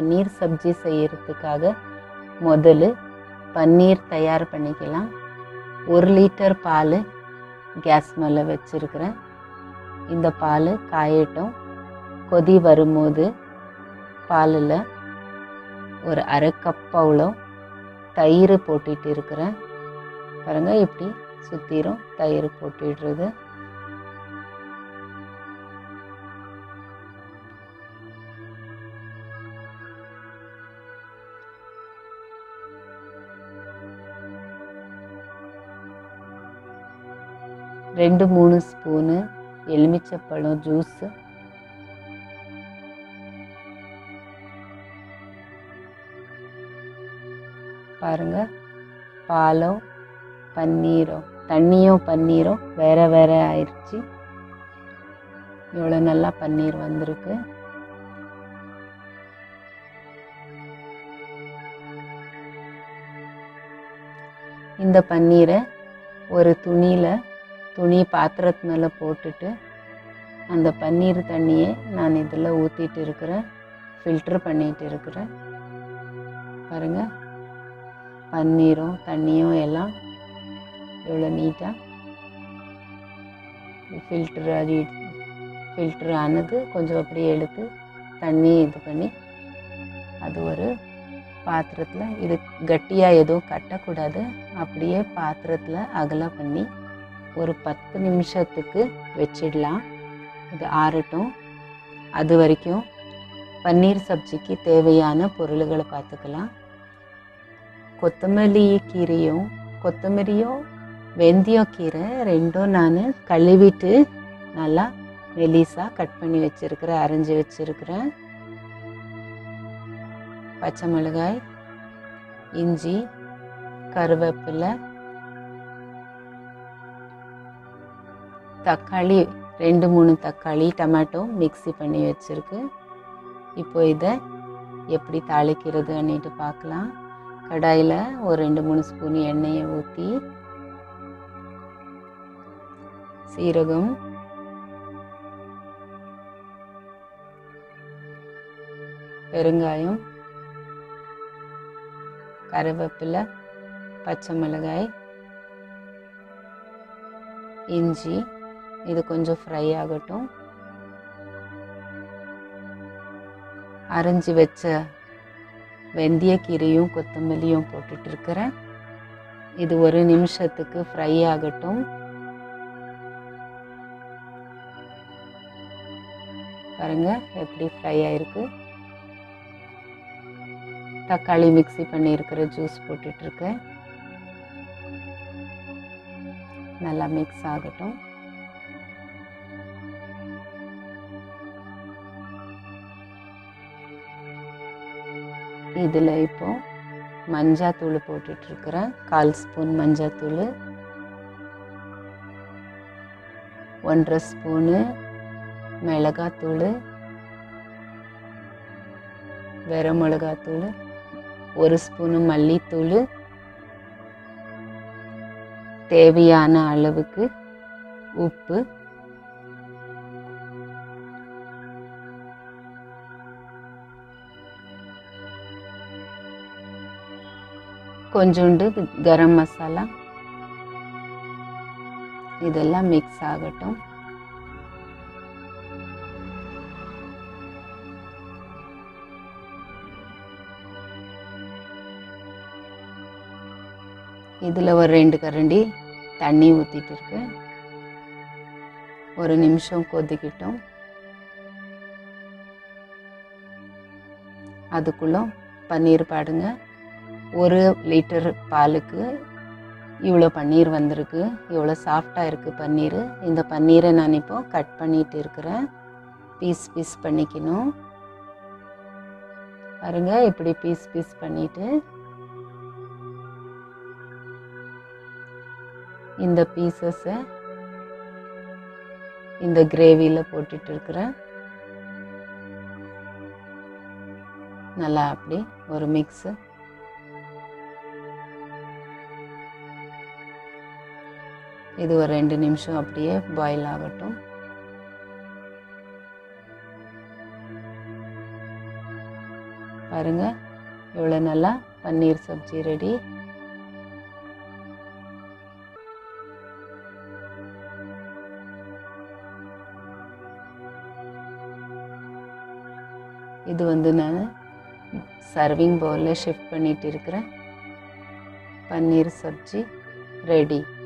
பன்னீர் சப்ஜி செய்யறதுக்காக முதல்ல பன்னீர் தயார் பண்ணிக்கலாம் ஒரு லிட்டர் பால் கேஸ் மேலே வச்சுருக்கிறேன் இந்த பால் காயட்டும் கொதி வரும்போது பாலில் ஒரு அரை கப் அவ்வளோ தயிர் போட்டுட்டு இருக்கிறேன் பாருங்கள் இப்படி சுற்றிரும் தயிர் போட்டுடுறது ரெண்டு மூணு ஸ்பூனு எலுமிச்சப்பழம் ஜூஸு பாருங்க பாலும் பன்னீரும் தண்ணியும் பன்னீரும் வேற வேற ஆயிடுச்சு இவ்வளோ நல்லா பன்னீர் வந்திருக்கு இந்த பன்னீரை ஒரு துணியில் துணி பாத்திரத்து மேலே போட்டுட்டு அந்த பன்னீர் தண்ணியை நான் இதில் ஊற்றிட்டு இருக்கிறேன் ஃபில்ட்ரு பண்ணிட்டு இருக்கிறேன் பாருங்கள் பன்னீரும் தண்ணியும் எல்லாம் எவ்வளோ நீட்டாக ஃபில்ட்ரு அது ஃபில்ட்ரு ஆனது கொஞ்சம் அப்படியே எடுத்து தண்ணி இது பண்ணி அது ஒரு பாத்திரத்தில் இது கட்டியாக எதுவும் கட்டக்கூடாது அப்படியே பாத்திரத்தில் அகல பண்ணி ஒரு பத்து நிமிஷத்துக்கு வச்சிடலாம் இது ஆறட்டும் அது வரைக்கும் பன்னீர் சப்ஜிக்கு தேவையான பொருள்களை பார்த்துக்கலாம் கொத்தமல்லி கீரையும் கொத்தமல்லியும் வெந்தய கீரை ரெண்டும் நான் கழுவிட்டு நல்லா மெலிசாக கட் பண்ணி வச்சுருக்கிறேன் அரைஞ்சி வச்சுருக்கிறேன் பச்சை மிளகாய் இஞ்சி கருவேப்பிலை தக்காளி ரெண்டு மூணு தக்காளி டமாட்டோ மிக்ஸி பண்ணி வச்சுருக்கு இப்போ இதை எப்படி தாளிக்கிறதுன்னுட்டு பார்க்கலாம் கடாயில் ஒரு ரெண்டு மூணு ஸ்பூன் எண்ணெயை ஊற்றி சீரகம் பெருங்காயம் கருவேப்பிலை பச்சை மிளகாய் இஞ்சி இது கொஞ்சம் ஃப்ரை ஆகட்டும் அரைஞ்சி வச்ச வெந்தயக்கீரையும் கொத்தமல்லியும் போட்டுட்டு இருக்கிறேன் இது ஒரு நிமிஷத்துக்கு ஃப்ரை ஆகட்டும் பாருங்க எப்படி ஃப்ரை ஆயிருக்கு தக்காளி மிக்ஸி பண்ணியிருக்கிற ஜூஸ் போட்டுட்டு இருக்கேன் நல்லா மிக்ஸ் ஆகட்டும் இதில் இப்போ மஞ்சாத்தூள் போட்டுட்ருக்கிறேன் கால் ஸ்பூன் மஞ்சாத்தூள் ஒன்றரை ஸ்பூனு மிளகாத்தூள் வெற மிளகாத்தூள் ஒரு ஸ்பூனு மல்லித்தூள் தேவையான அளவுக்கு உப்பு கொஞ்சோண்டு கரம் மசாலா இதெல்லாம் மிக்ஸ் ஆகட்டும் இதில் ஒரு ரெண்டு கரண்டி தண்ணி ஊற்றிட்டு இருக்கேன் ஒரு நிமிஷம் கொதிக்கிட்டோம் அதுக்குள்ள பன்னீர் பாடுங்க ஒரு லிட்டர் பாலுக்கு இவ்வளோ பன்னீர் வந்திருக்கு இவ்வளோ சாஃப்டாக இருக்குது பன்னீர் இந்த பன்னீரை நான் இப்போ கட் பண்ணிட்டு இருக்கிறேன் பீஸ் பீஸ் பண்ணிக்கணும் பாருங்க இப்படி பீஸ் பீஸ் பண்ணிட்டு இந்த பீசஸை இந்த கிரேவியில் போட்டுட்டு இருக்கிறேன் நல்லா அப்படி ஒரு மிக்ஸு இது ஒரு ரெண்டு நிமிஷம் அப்படியே பாயில் ஆகட்டும் பாருங்கள் எவ்வளோ நல்லா பன்னீர் சப்ஜி ரெடி இது வந்து நான் சர்விங் பவுலில் ஷிஃப்ட் பண்ணிட்டு இருக்கிறேன் பன்னீர் சப்ஜி ரெடி